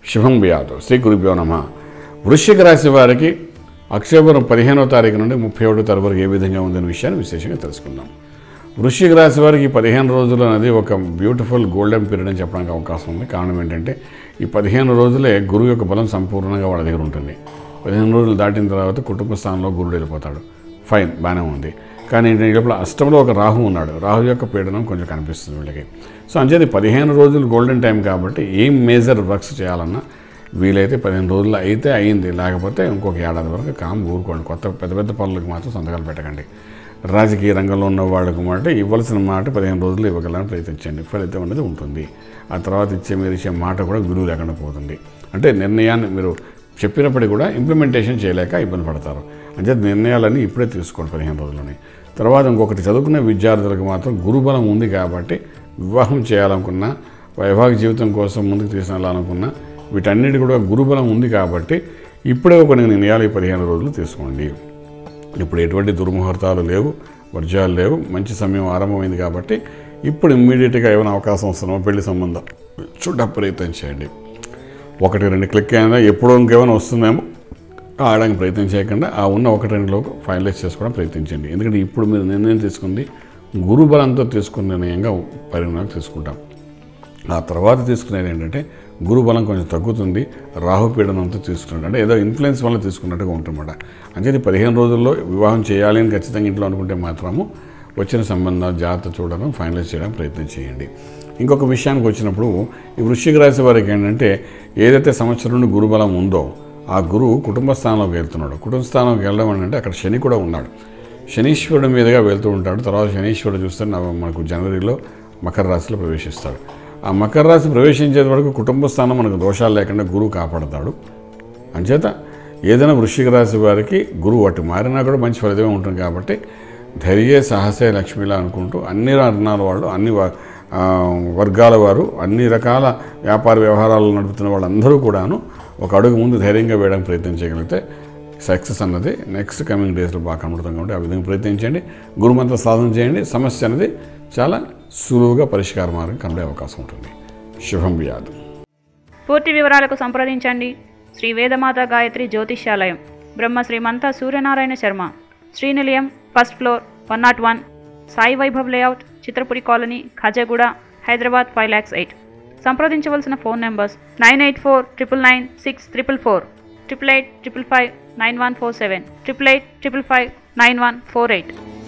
శుభం వ్యాధు శ్రీ గురుభ్యో నమ వృశ్చిక రాశి వారికి అక్టోబర్ పదిహేనో తారీఖు నుండి ముప్పై ఒకటో తారీఖు వరకు ఏ విధంగా ఉందనే విషయాన్ని విశేషంగా తెలుసుకుందాం వృశ్చిక రాశి వారికి ఈ పదిహేను రోజులు అనేది ఒక బ్యూటిఫుల్ గోల్డెన్ పీరియడ్ అని చెప్పడానికి అవకాశం ఉంది కారణం ఏంటంటే ఈ పదిహేను రోజులే గురువు యొక్క బలం సంపూర్ణంగా వాళ్ళ దగ్గర ఉంటుంది పదిహేను రోజులు దాటిన తర్వాత కుటుంబ స్థానంలో గురుడు వెళ్ళిపోతాడు ఫైన్ బాగానే ఉంది కానీ ఏంటంటే లోపల అష్టంలో ఒక రాహు ఉన్నాడు రాహు యొక్క పీడనం కొంచెం కనిపిస్తుంది వీళ్ళకి సో అంచేది పదిహేను రోజులు గోల్డెన్ టైం కాబట్టి ఏం మేజర్ వర్క్స్ చేయాలన్నా వీలైతే పదిహేను రోజులు అయితే అయింది లేకపోతే ఇంకొక ఏడాది వరకు కామ్ ఊరుకోండి కొత్త పెద్ద పెద్ద పనులకు మాత్రం సంతకాలు పెట్టకండి రాజకీయ రంగంలో ఉన్న వాళ్ళకు మాట ఇవ్వాల్సిన మాట పదిహేను రోజులు ఇవ్వగలని ప్రయత్నించండి ఫలితం అనేది ఉంటుంది ఆ తర్వాత ఇచ్చే మీరు ఇచ్చే మాట కూడా విలువ లేకుండా పోతుంది అంటే నిర్ణయాన్ని మీరు చెప్పినప్పటికీ కూడా ఇంప్లిమెంటేషన్ చేయలేక ఇబ్బంది పడతారు అంటే నిర్ణయాలన్నీ ఇప్పుడే తీసుకోండి పదిహేను రోజులని తర్వాత ఇంకొకటి చదువుకునే విద్యార్థులకు మాత్రం గురుబలం ఉంది కాబట్టి వివాహం చేయాలనుకున్నా వైవాహిక జీవితం కోసం ముందుకు తీసుకెళ్ళాలనుకున్నా వీటన్నిటి కూడా గురుబలం ఉంది కాబట్టి ఇప్పుడే కొన్ని నిర్ణయాలు ఈ పదిహేను రోజులు తీసుకోండి ఇప్పుడు ఎటువంటి దుర్ముహూర్తాలు లేవు వర్జాలు లేవు మంచి సమయం ఆరంభమైంది కాబట్టి ఇప్పుడు ఇమ్మీడియట్గా ఏమైనా అవకాశం వస్తున్నామో పెళ్లి సంబంధం చూడ ప్రయత్నం చేయండి ఒకటి రెండు క్లిక్ అయినా ఎప్పుడో ఇంకేమైనా వస్తుందేమో ఆడడానికి ప్రయత్నం చేయకుండా ఆ ఉన్న ఒకటి రెండులోకి ఫైనలైజ్ చేసుకోవడం ప్రయత్నించండి ఎందుకంటే ఇప్పుడు మీరు నిర్ణయం తీసుకుంది గురుబలంతో తీసుకున్న నిర్ణయంగా పరిగణలోకి తీసుకుంటాం ఆ తర్వాత తీసుకునేది ఏంటంటే గురుబలం కొంచెం తగ్గుతుంది రాహుపీడనంతో తీసుకున్నట్టు అంటే ఏదో ఇన్ఫ్లుయెన్స్ వల్ల తీసుకున్నట్టుగా ఉంటుందన్నమాట అంటే పదిహేను రోజుల్లో వివాహం చేయాలి అని ఖచ్చితంగా ఇంట్లో అనుకుంటే మాత్రము వచ్చిన సంబంధాలు జాగ్రత్త చూడడం ఫైనలైజ్ చేయడం ప్రయత్నం చేయండి ఇంకొక విషయానికి వచ్చినప్పుడు ఈ వృశ్చిక రాశి వారికి ఏంటంటే ఏదైతే సంవత్సరం నుండి గురుబలం ఉందో ఆ గురువు కుటుంబ స్థానంలోకి వెళ్తున్నాడు కుటుంబ స్థానంలోకి వెళ్ళడం అంటే అక్కడ శని కూడా ఉన్నాడు శనీశ్వరుడు మీదుగా వెళ్తూ ఉంటాడు తర్వాత శనీశ్వరుడు చూస్తే నవ- మనకు జనవరిలో మకర రాశిలో ప్రవేశిస్తాడు ఆ మకర రాశి ప్రవేశించే వరకు కుటుంబ స్థానం మనకు దోషాలు లేకుండా గురువు కాపాడతాడు అంచేత ఏదైనా వృశ్చిక రాశి వారికి గురువు అటు మారినా కూడా మంచి ఫలితమే ఉంటుంది కాబట్టి ధైర్య సాహసే లక్ష్మిలా అనుకుంటూ అన్ని వర్ణాల వాళ్ళు అన్ని వ- ఆ, వర్గాల వారు అన్ని రకాల వ్యాపార వ్యవహారాలు నడుపుతున్న వాళ్ళందరూ కూడాను ఒక అడుగు ముందు ధైర్యంగా వేయడానికి ప్రయత్నం చేయగలిగితే సక్సెస్ అన్నది నెక్స్ట్ కమింగ్ డేస్లో బాగా కనబడుతుంది కాబట్టి ఆ విధంగా ప్రయత్నించండి గురుమంత్ర సాధన చేయండి సమస్య అనేది చాలా సులువుగా పరిష్కార మార్గం కనబడే అవకాశం ఉంటుంది శుభం వ్యాధి పూర్తి వివరాలకు సంప్రదించండి Shri Vedamata Gayatri Jyotishyalayam Brahma Srimantha Suryanarayana Sharma Srinilayam first floor one nought one Sai Vaibhav layout Chitrapuri colony Khajaguda Hyderabad five lakhs eight సంప్రదించవలసిన phone numbers nine eight four triple nine six triple four triple eight triple five nine one four seven triple eight triple five nine one four eight